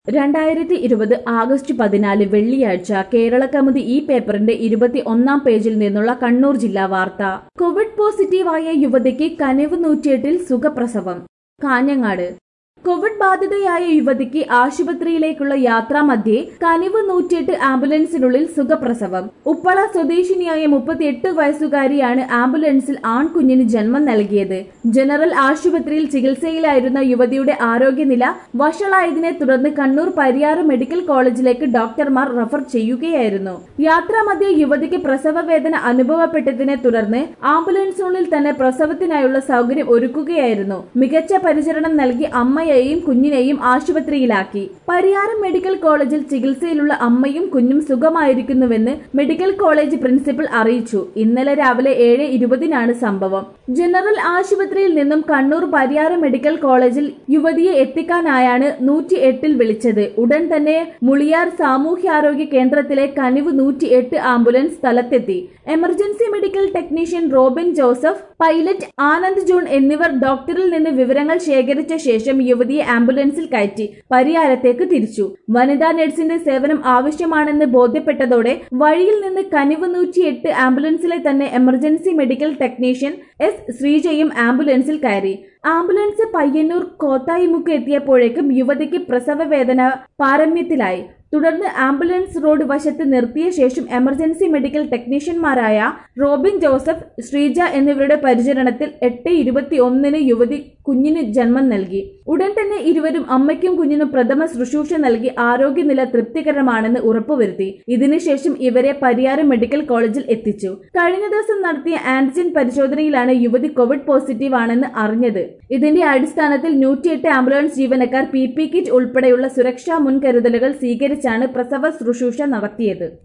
രണ്ടായിരത്തി ഇരുപത് ആഗസ്റ്റ് പതിനാല് വെള്ളിയാഴ്ച കേരള കൗമുദി ഈ പേപ്പറിന്റെ ഇരുപത്തി ഒന്നാം പേജിൽ നിന്നുള്ള കണ്ണൂർ ജില്ലാ വാർത്ത കോവിഡ് പോസിറ്റീവായ യുവതിക്ക് കനിവ് നൂറ്റിയെട്ടിൽ സുഖപ്രസവം കാഞ്ഞങ്ങാട് കോവിഡ് ബാധിതയായ യുവതിക്ക് ആശുപത്രിയിലേക്കുള്ള യാത്രാമധ്യേ കനിവ് നൂറ്റിയെട്ട് ആംബുലൻസിനുള്ളിൽ സുഖപ്രസവം ഉപ്പള സ്വദേശിനിയായ മുപ്പത്തിയെട്ട് വയസ്സുകാരിയാണ് ആംബുലൻസിൽ ആൺകുഞ്ഞിന് ജന്മം നൽകിയത് ജനറൽ ആശുപത്രിയിൽ ചികിത്സയിലായിരുന്ന യുവതിയുടെ ആരോഗ്യനില വഷളായതിനെ തുടർന്ന് കണ്ണൂർ പരിയാറ് മെഡിക്കൽ കോളേജിലേക്ക് ഡോക്ടർമാർ റഫർ ചെയ്യുകയായിരുന്നു യാത്രാമധ്യേ യുവതിക്ക് പ്രസവ വേദന അനുഭവപ്പെട്ടതിനെ തുടർന്ന് ആംബുലൻസിനുള്ളിൽ തന്നെ പ്രസവത്തിനായുള്ള സൗകര്യം ഒരുക്കുകയായിരുന്നു മികച്ച പരിചരണം നൽകി അമ്മയെയും കുഞ്ഞിനെയും ആശുപത്രിയിലാക്കി പരിയാരം മെഡിക്കൽ കോളേജിൽ ചികിത്സയിലുള്ള അമ്മയും കുഞ്ഞും സുഖമായിരിക്കുന്നുവെന്ന് മെഡിക്കൽ കോളേജ് പ്രിൻസിപ്പൽ അറിയിച്ചു ഇന്നലെ രാവിലെ ഏഴ് ഇരുപതിനാണ് സംഭവം ജനറൽ ആശുപത്രിയിൽ നിന്നും കണ്ണൂർ പരിയാരം മെഡിക്കൽ കോളേജിൽ യുവതിയെ എത്തിക്കാനായാണ് നൂറ്റി എട്ടിൽ വിളിച്ചത് ഉടൻ തന്നെ മുളിയാർ സാമൂഹ്യാരോഗ്യ കേന്ദ്രത്തിലെ കനിവ് നൂറ്റി എട്ട് ആംബുലൻസ് സ്ഥലത്തെത്തി emergency medical technician Robin Joseph pilot Anand John എന്നിവർ ഡോക്ടറിൽ നിന്ന് വിവരങ്ങൾ ശേഖരിച്ച ശേഷം യുവതിയെ ആംബുലൻസിൽ കയറ്റി പരിയാരത്തേക്ക് തിരിച്ചു വനിതാ നഴ്സിന്റെ സേവനം ആവശ്യമാണെന്ന് ബോധ്യപ്പെട്ടതോടെ വഴിയിൽ നിന്ന് കനിവ് നൂറ്റിയെട്ട് ആംബുലൻസിലെ തന്നെ എമർജൻസി മെഡിക്കൽ ടെക്നീഷ്യൻ എസ് ശ്രീജയും ആംബുലൻസിൽ കയറി ആംബുലൻസ് പയ്യന്നൂർ കോത്തായിമുക്ക് എത്തിയപ്പോഴേക്കും യുവതിക്ക് പ്രസവ വേദന പാരമ്യത്തിലായി തുടർന്ന് ആംബുലൻസ് റോഡ് വശത്ത് നിർത്തിയ ശേഷം എമർജൻസി മെഡിക്കൽ ടെക്നീഷ്യന്മാരായ റോബിൻ ജോസഫ് ശ്രീജ എന്നിവരുടെ പരിചരണത്തിൽ എട്ട് ഇരുപത്തി ഒന്നിന് യുവതി കുഞ്ഞിന് ജന്മം നൽകി ഉടൻ തന്നെ ഇരുവരും അമ്മയ്ക്കും കുഞ്ഞിനും പ്രഥമ ശുശ്രൂഷ നൽകി ആരോഗ്യനില തൃപ്തികരമാണെന്ന് ഉറപ്പുവരുത്തി ഇതിനുശേഷം ഇവരെ പരിയാരം മെഡിക്കൽ കോളേജിൽ എത്തിച്ചു കഴിഞ്ഞ ദിവസം നടത്തിയ ആന്റിജൻ പരിശോധനയിലാണ് യുവതി കോവിഡ് പോസിറ്റീവ് ആണെന്ന് അറിഞ്ഞത് ഇതിന്റെ അടിസ്ഥാനത്തിൽ നൂറ്റിയെട്ട് ആംബുലൻസ് ജീവനക്കാർ പി പി കിറ്റ് ഉൾപ്പെടെയുള്ള സുരക്ഷാ മുൻകരുതലുകൾ സ്വീകരിച്ചാണ് പ്രസവ ശുശ്രൂഷ നടത്തിയത്